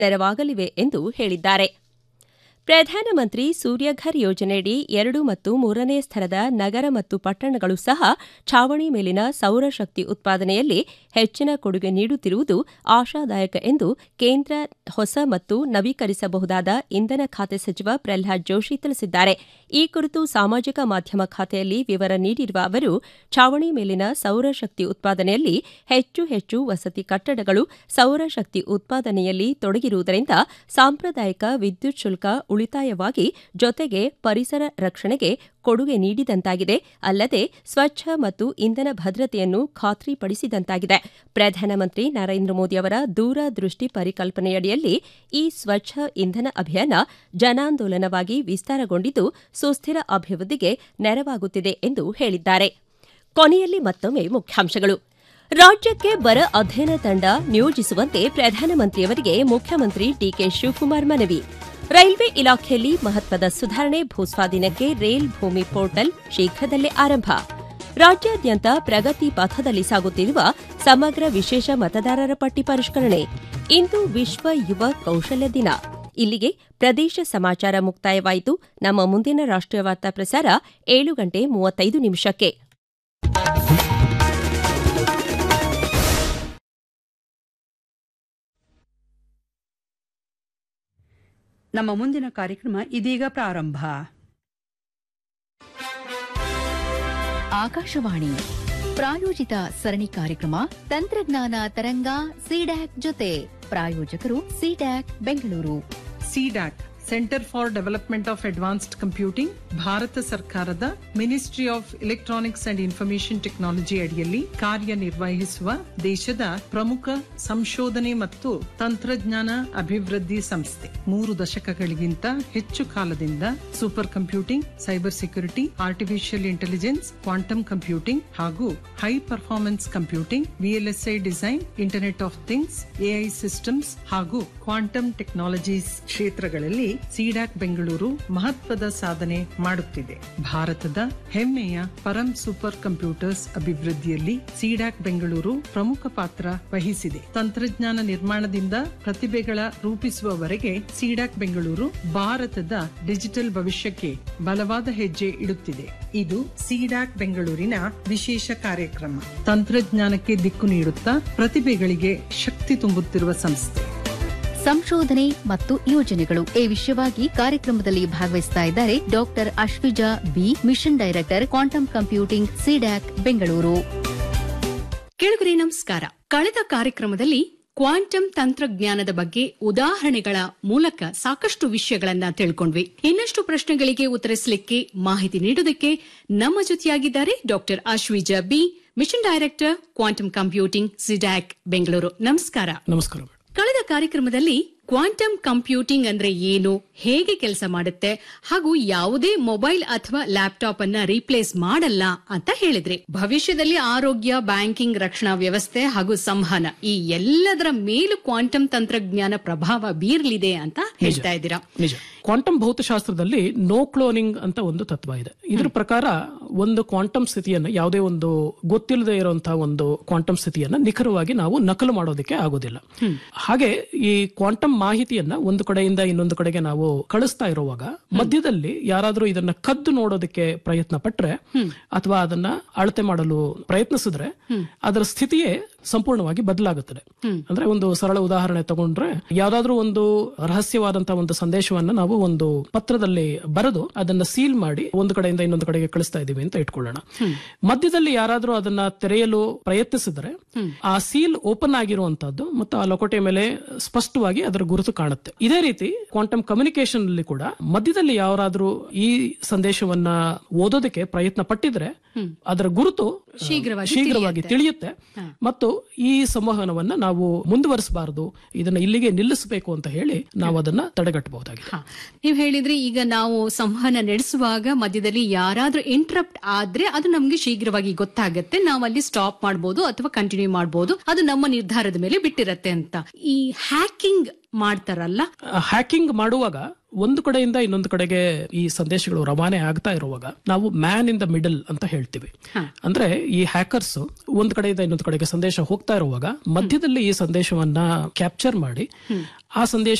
ನೆರವಾಗಲಿವೆ ಎಂದು ಹೇಳಿದ್ದಾರೆ ಪ್ರಧಾನಮಂತ್ರಿ ಸೂರ್ಯಘರ್ ಯೋಜನೆಯಡಿ ಎರಡು ಮತ್ತು ಮೂರನೇ ಸ್ತರದ ನಗರ ಮತ್ತು ಪಟ್ಟಣಗಳು ಸಹ ಛಾವಣಿ ಮೇಲಿನ ಸೌರಶಕ್ತಿ ಉತ್ಪಾದನೆಯಲ್ಲಿ ಹೆಚ್ಚಿನ ಕೊಡುಗೆ ನೀಡುತ್ತಿರುವುದು ಆಶಾದಾಯಕ ಎಂದು ಕೇಂದ್ರ ಹೊಸ ಮತ್ತು ನವೀಕರಿಸಬಹುದಾದ ಇಂಧನ ಖಾತೆ ಸಚಿವ ಪ್ರಲ್ಹಾದ್ ಜೋಶಿ ತಿಳಿಸಿದ್ದಾರೆ ಈ ಕುರಿತು ಸಾಮಾಜಿಕ ಮಾಧ್ಯಮ ಖಾತೆಯಲ್ಲಿ ವಿವರ ನೀಡಿರುವ ಅವರು ಛಾವಣಿ ಮೇಲಿನ ಸೌರಶಕ್ತಿ ಉತ್ಪಾದನೆಯಲ್ಲಿ ಹೆಚ್ಚು ಹೆಚ್ಚು ವಸತಿ ಕಟ್ಟಡಗಳು ಸೌರಶಕ್ತಿ ಉತ್ಪಾದನೆಯಲ್ಲಿ ತೊಡಗಿರುವುದರಿಂದ ಸಾಂಪ್ರದಾಯಿಕ ವಿದ್ಯುತ್ ಶುಲ್ಕ ಉಳಿತಾಯವಾಗಿ ಜೊತೆಗೆ ಪರಿಸರ ರಕ್ಷಣೆಗೆ ಕೊಡುಗೆ ನೀಡಿದಂತಾಗಿದೆ ಅಲ್ಲದೆ ಸ್ವಚ್ಛ ಮತ್ತು ಇಂಧನ ಭದ್ರತೆಯನ್ನು ಖಾತ್ರಿಪಡಿಸಿದಂತಾಗಿದೆ ಪ್ರಧಾನಮಂತ್ರಿ ನರೇಂದ್ರ ಮೋದಿ ಅವರ ದೂರದೃಷ್ಟಿ ಪರಿಕಲ್ಪನೆಯಡಿಯಲ್ಲಿ ಈ ಸ್ವಚ್ಛ ಇಂಧನ ಅಭಿಯಾನ ಜನಾಂದೋಲನವಾಗಿ ವಿಸ್ತಾರಗೊಂಡಿದ್ದು ಸುಸ್ಥಿರ ಅಭಿವೃದ್ಧಿಗೆ ನೆರವಾಗುತ್ತಿದೆ ಎಂದು ಹೇಳಿದ್ದಾರೆ ಕೊನೆಯಲ್ಲಿ ಮತ್ತೊಮ್ಮೆ ಮುಖ್ಯಾಂಶಗಳು ರಾಜ್ಯಕ್ಕೆ ಬರ ಅಧ್ಯಯನ ತಂಡ ನಿಯೋಜಿಸುವಂತೆ ಪ್ರಧಾನಮಂತ್ರಿಯವರಿಗೆ ಮುಖ್ಯಮಂತ್ರಿ ಡಿಕೆ ಶಿವಕುಮಾರ್ ಮನವಿ ರೈಲ್ವೆ ಇಲಾಖೆಯಲ್ಲಿ ಮಹತ್ವದ ಸುಧಾರಣೆ ಭೂಸ್ವಾಧೀನಕ್ಕೆ ರೈಲ್ ಭೂಮಿ ಪೋರ್ಟಲ್ ಶೀಘ್ರದಲ್ಲೇ ಆರಂಭ ರಾಜ್ಯಾದ್ಯಂತ ಪ್ರಗತಿ ಪಥದಲ್ಲಿ ಸಾಗುತ್ತಿರುವ ಸಮಗ್ರ ವಿಶೇಷ ಮತದಾರರ ಪಟ್ಟಿ ಪರಿಷ್ಕರಣೆ ಇಂದು ವಿಶ್ವ ಯುವ ಕೌಶಲ್ಯ ದಿನ ಇಲ್ಲಿಗೆ ಪ್ರದೇಶ ಸಮಾಚಾರ ಮುಕ್ತಾಯವಾಯಿತು ನಮ್ಮ ಮುಂದಿನ ರಾಷ್ಟ್ರೀಯ ವಾರ್ತಾ ಪ್ರಸಾರ ಏಳು ಗಂಟೆ ಮೂವತ್ತೈದು ನಿಮಿಷಕ್ಕೆ ನಮ್ಮ ಮುಂದಿನ ಕಾರ್ಯಕ್ರಮ ಇದೀಗ ಪ್ರಾರಂಭ ಆಕಾಶವಾಣಿ ಪ್ರಾಯೋಜಿತ ಸರಣಿ ಕಾರ್ಯಕ್ರಮ ತಂತ್ರಜ್ಞಾನ ತರಂಗ ಸಿಡ್ಯಾಕ್ ಜೊತೆ ಪ್ರಾಯೋಜಕರು CDAC Bengaluru CDAC centre for development of advanced computing ಭಾರತ ಸರ್ಕಾರದ ministry of electronics and information technology ಅಡಿಯಲ್ಲಿ ಕಾರ್ಯನಿರ್ವಹಿಸುವ ದೇಶದ ಪ್ರಮುಖ ಸಂಶೋಧನೆ ಮತ್ತು ತಂತ್ರಜ್ಞಾನ ಅಭಿವೃದ್ಧಿ ಸಂಸ್ಥೆ ಮೂರು ದಶಕಗಳಿಗಿಂತ ಹೆಚ್ಚು ಕಾಲದಿಂದ super computing cyber security artificial intelligence quantum computing ಹಾಗೂ high performance computing VLSI design internet of things AI systems ಹಾಗೂ ಕ್ವಾಂಟಮ್ ಟೆಕ್ನಾಲಜೀಸ್ ಕ್ಷೇತ್ರಗಳಲ್ಲಿ ಸಿಡಾಕ್ ಬೆಂಗಳೂರು ಮಹತ್ವದ ಸಾಧನೆ ಮಾಡುತ್ತಿದೆ ಭಾರತದ ಹೆಮ್ಮೆಯ ಪರಂ ಸೂಪರ್ ಕಂಪ್ಯೂಟರ್ಸ್ ಅಭಿವೃದ್ಧಿಯಲ್ಲಿ ಸಿಡಾಕ್ ಬೆಂಗಳೂರು ಪ್ರಮುಖ ಪಾತ್ರ ವಹಿಸಿದೆ ತಂತ್ರಜ್ಞಾನ ನಿರ್ಮಾಣದಿಂದ ಪ್ರತಿಭೆಗಳ ರೂಪಿಸುವವರೆಗೆ ಸಿಡಾಕ್ ಬೆಂಗಳೂರು ಭಾರತದ ಡಿಜಿಟಲ್ ಭವಿಷ್ಯಕ್ಕೆ ಬಲವಾದ ಹೆಜ್ಜೆ ಇಡುತ್ತಿದೆ ಇದು ಸಿಡಾಕ್ ಬೆಂಗಳೂರಿನ ವಿಶೇಷ ಕಾರ್ಯಕ್ರಮ ತಂತ್ರಜ್ಞಾನಕ್ಕೆ ದಿಕ್ಕು ನೀಡುತ್ತಾ ಪ್ರತಿಭೆಗಳಿಗೆ ಶಕ್ತಿ ತುಂಬುತ್ತಿರುವ ಸಂಸ್ಥೆ ಸಂಶೋಧನೆ ಮತ್ತು ಯೋಜನೆಗಳು ಈ ವಿಷಯವಾಗಿ ಕಾರ್ಯಕ್ರಮದಲ್ಲಿ ಭಾಗವಹಿಸ್ತಾ ಇದ್ದಾರೆ doctor Ashwija B mission director quantum computing CDAC Bengaluru ಕೇಳುಗರೆ ನಮಸ್ಕಾರ ಕಳೆದ ಕಾರ್ಯಕ್ರಮದಲ್ಲಿ ಕ್ವಾಂಟಮ್ ತಂತ್ರಜ್ಞಾನದ ಬಗ್ಗೆ ಉದಾಹರಣೆಗಳ ಮೂಲಕ ಸಾಕಷ್ಟು ವಿಷಯಗಳನ್ನ ತಿಳ್ಕೊಂಡ್ವಿ ಇನ್ನಷ್ಟು ಪ್ರಶ್ನೆಗಳಿಗೆ ಉತ್ತರಿಸಲಿಕ್ಕೆ ಮಾಹಿತಿ ನೀಡುವುದಕ್ಕೆ ನಮ್ಮ ಜೊತೆಯಾಗಿದ್ದಾರೆ doctor Ashwija B mission director quantum computing CDAC Bengaluru ನಮಸ್ಕಾರ ನಮಸ್ಕಾರ ಕಳೆದ ಕಾರ್ಯಕ್ರಮದಲ್ಲಿ ಕ್ವಾಂಟಮ್ ಕಂಪ್ಯೂಟಿಂಗ್ ಅಂದ್ರೆ ಏನು ಹೇಗೆ ಕೆಲಸ ಮಾಡುತ್ತೆ ಹಾಗೂ ಯಾವುದೇ ಮೊಬೈಲ್ ಅಥವಾ ಲ್ಯಾಪ್ಟಾಪ್ ಅನ್ನ ರೀಪ್ಲೇಸ್ ಮಾಡಲ್ಲ ಅಂತ ಹೇಳಿದ್ರಿ ಭವಿಷ್ಯದಲ್ಲಿ ಆರೋಗ್ಯ ಬ್ಯಾಂಕಿಂಗ್ ರಕ್ಷಣಾ ವ್ಯವಸ್ಥೆ ಹಾಗೂ ಸಂವಹನ ಈ ಎಲ್ಲದರ ಮೇಲೂ ಕ್ವಾಂಟಮ್ ತಂತ್ರಜ್ಞಾನ ಪ್ರಭಾವ ಬೀರ್ಲಿದೆ ಅಂತ ಹೇಳ್ತಾ ಇದ್ದೀರಾ ನಿಜ ಕ್ವಾಂಟಮ್ ಭೌತಶಾಸ್ತ್ರದಲ್ಲಿ ನೋ ಕ್ಲೋನಿಂಗ್ ಅಂತ ಒಂದು ತತ್ವ ಇದೆ ಇದ್ರ ಪ್ರಕಾರ ಒಂದು ಕ್ವಾಂಟಮ್ ಸ್ಥಿತಿಯನ್ನ ಯಾವುದೇ ಒಂದು ಗೊತ್ತಿಲ್ಲದೆ ಇರುವಂತಹ ಒಂದು ಕ್ವಾಂಟಮ್ ಸ್ಥಿತಿಯನ್ನ ನಿಖರವಾಗಿ ನಾವು ನಕಲು ಮಾಡೋದಕ್ಕೆ ಆಗೋದಿಲ್ಲ ಹಾಗೆ ಈ ಕ್ವಾಂಟಮ್ ಮಾಹಿತಿಯನ್ನ ಒಂದು ಕಡೆಯಿಂದ ಇನ್ನೊಂದು ಕಡೆಗೆ ನಾವು ಕಳಿಸ್ತಾ ಇರುವಾಗ ಮಧ್ಯದಲ್ಲಿ ಯಾರಾದ್ರೂ ಇದನ್ನ ಕದ್ದು ನೋಡೋದಕ್ಕೆ ಪ್ರಯತ್ನ ಪಟ್ರೆ ಅಥವಾ ಅದನ್ನ ಅಳತೆ ಮಾಡಲು ಪ್ರಯತ್ನಿಸಿದ್ರೆ ಅದರ ಸ್ಥಿತಿಯೇ ಸಂಪೂರ್ಣವಾಗಿ ಬದಲಾಗುತ್ತದೆ ಅಂದ್ರೆ ಒಂದು ಸರಳ ಉದಾಹರಣೆ ತಗೊಂಡ್ರೆ ಯಾವ್ದಾದ್ರೂ ಒಂದು ರಹಸ್ಯವಾದಂತಹ ಒಂದು ಸಂದೇಶವನ್ನ ನಾವು ಒಂದು ಪತ್ರದಲ್ಲಿ ಬರೆದು ಅದನ್ನ ಸೀಲ್ ಮಾಡಿ ಒಂದು ಕಡೆಯಿಂದ ಇನ್ನೊಂದು ಕಡೆಗೆ ಕಳಿಸ್ತಾ ಇದೀವಿ ಅಂತ ಇಟ್ಕೊಳ್ಳೋಣ ಮಧ್ಯದಲ್ಲಿ ಯಾರಾದ್ರೂ ಅದನ್ನ ತೆರೆಯಲು ಪ್ರಯತ್ನಿಸಿದ್ರೆ ಆ ಸೀಲ್ ಓಪನ್ ಆಗಿರುವಂತದ್ದು ಮತ್ತು ಆ ಲಕೋಟೆ ಮೇಲೆ ಸ್ಪಷ್ಟವಾಗಿ ಅದರ ಗುರುತು ಕಾಣುತ್ತೆ ಇದೇ ರೀತಿ ಕ್ವಾಂಟಮ್ ಕಮ್ಯುನಿಕೇಶನ್ ಅಲ್ಲಿ ಕೂಡ ಮಧ್ಯದಲ್ಲಿ ಯಾರಾದ್ರೂ ಈ ಸಂದೇಶವನ್ನ ಓದೋದಕ್ಕೆ ಪ್ರಯತ್ನ ಪಟ್ಟಿದ್ರೆ ಅದರ ಗುರುತು ಶೀಘ್ರವಾಗಿ ಶೀಘ್ರವಾಗಿ ತಿಳಿಯುತ್ತೆ ಮತ್ತು ಈ ಸಂವಹನವನ್ನ ನಾವು ಮುಂದುವರಿಸಬಾರದು ಇದನ್ನ ಇಲ್ಲಿಗೆ ನಿಲ್ಲಿಸಬೇಕು ಅಂತ ಹೇಳಿ ನಾವು ಅದನ್ನ ತಡೆಗಟ್ಟಬಹುದಾಗಿದೆ ಹಾ. ನೀವ್ ಹೇಳಿದ್ರಿ ಈಗ ನಾವು ಸಂವಹನ ನಡೆಸುವಾಗ ಮಧ್ಯದಲ್ಲಿ ಯಾರಾದ್ರೂ ಇಂಟರಪ್ಟ್ ಆದ್ರೆ ಅದು ನಮ್ಗೆ ಶೀಘ್ರವಾಗಿ ಗೊತ್ತಾಗತ್ತೆ ನಾವು ಅಲ್ಲಿ ಸ್ಟಾಪ್ ಮಾಡಬಹುದು ಅಥವಾ ಕಂಟಿನ್ಯೂ ಮಾಡಬಹುದು ಅದು ನಮ್ಮ ನಿರ್ಧಾರದ ಮೇಲೆ ಬಿಟ್ಟಿರತ್ತೆ ಅಂತ ಈ ಹ್ಯಾಕಿಂಗ್ ಮಾಡ್ತಾರಲ್ಲ ಹ್ಯಾಕಿಂಗ್ ಮಾಡುವಾಗ ಒಂದು ಕಡೆಯಿಂದ ಇನ್ನೊಂದು ಕಡೆಗೆ ಈ ಸಂದೇಶಗಳು ರವಾನೆ ಆಗ್ತಾ ಇರುವಾಗ ನಾವು ಮ್ಯಾನ್ ಇನ್ ದ ಮಿಡಲ್ ಅಂತ ಹೇಳ್ತೀವಿ ಅಂದ್ರೆ ಈ ಹ್ಯಾಕರ್ಸ್ ಒಂದು ಕಡೆಯಿಂದ ಇನ್ನೊಂದು ಕಡೆಗೆ ಸಂದೇಶ ಹೋಗ್ತಾ ಇರುವಾಗ ಮಧ್ಯದಲ್ಲಿ ಈ ಸಂದೇಶವನ್ನ ಕ್ಯಾಪ್ಚರ್ ಮಾಡಿ ಆ ಸಂದೇಶ